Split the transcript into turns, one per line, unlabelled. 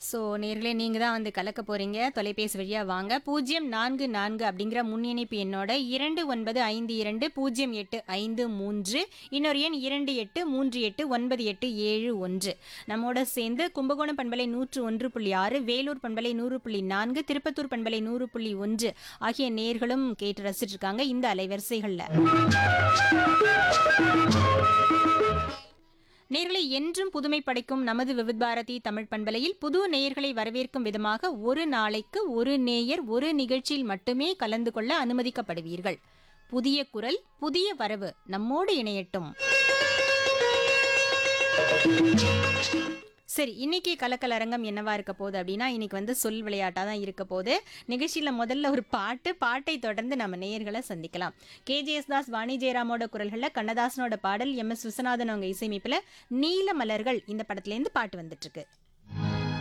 so நேர்களே நீங்கள் தான் வந்து கலக்க போகிறீங்க தொலைபேசி வழியாக வாங்க பூஜ்ஜியம் நான்கு நான்கு அப்படிங்கிற முன்னிணைப்பு எண்ணோட இரண்டு ஒன்பது ஐந்து இரண்டு பூஜ்ஜியம் எட்டு ஐந்து மூன்று இன்னொரு எண் இரண்டு எட்டு மூன்று எட்டு ஒன்பது எட்டு ஏழு ஒன்று நம்மோட சேர்ந்து கும்பகோணம் பண்பலை நூற்று ஒன்று புள்ளி ஆறு வேலூர் பண்பலை நூறு புள்ளி நான்கு திருப்பத்தூர் பண்பலை நூறு புள்ளி ஒன்று ஆகிய நேர்களும் கேட்டு ரசிச்சிட்டு இருக்காங்க இந்த அலைவரிசைகளில் நேர்களை என்றும் புதுமை படைக்கும் நமது விவித் பாரதி தமிழ் பண்பலையில் புது நேயர்களை வரவேற்கும் விதமாக ஒரு நாளைக்கு ஒரு நேயர் ஒரு நிகழ்ச்சியில் மட்டுமே கலந்து கொள்ள அனுமதிக்கப்படுவீர்கள் புதிய குரல் புதிய வரவு நம்மோடு இணையட்டும் சரி இன்னைக்கு கலக்கலரங்கம் என்னவா இருக்க போகுது அப்படின்னா இன்னைக்கு வந்து சொல் விளையாட்டா தான் இருக்க போகுது நிகழ்ச்சியில முதல்ல ஒரு பாட்டு பாட்டை தொடர்ந்து நம்ம நேயர்களை சந்திக்கலாம் கேஜேஎஸ் தாஸ் வாணி ஜெயராமோட குரல்கள்ல கண்ணதாசனோட பாடல் எம் எஸ் விஸ்வநாதன் அவங்க இசையமைப்புல நீல மலர்கள் இந்த படத்துல இருந்து பாட்டு வந்துட்டு இருக்கு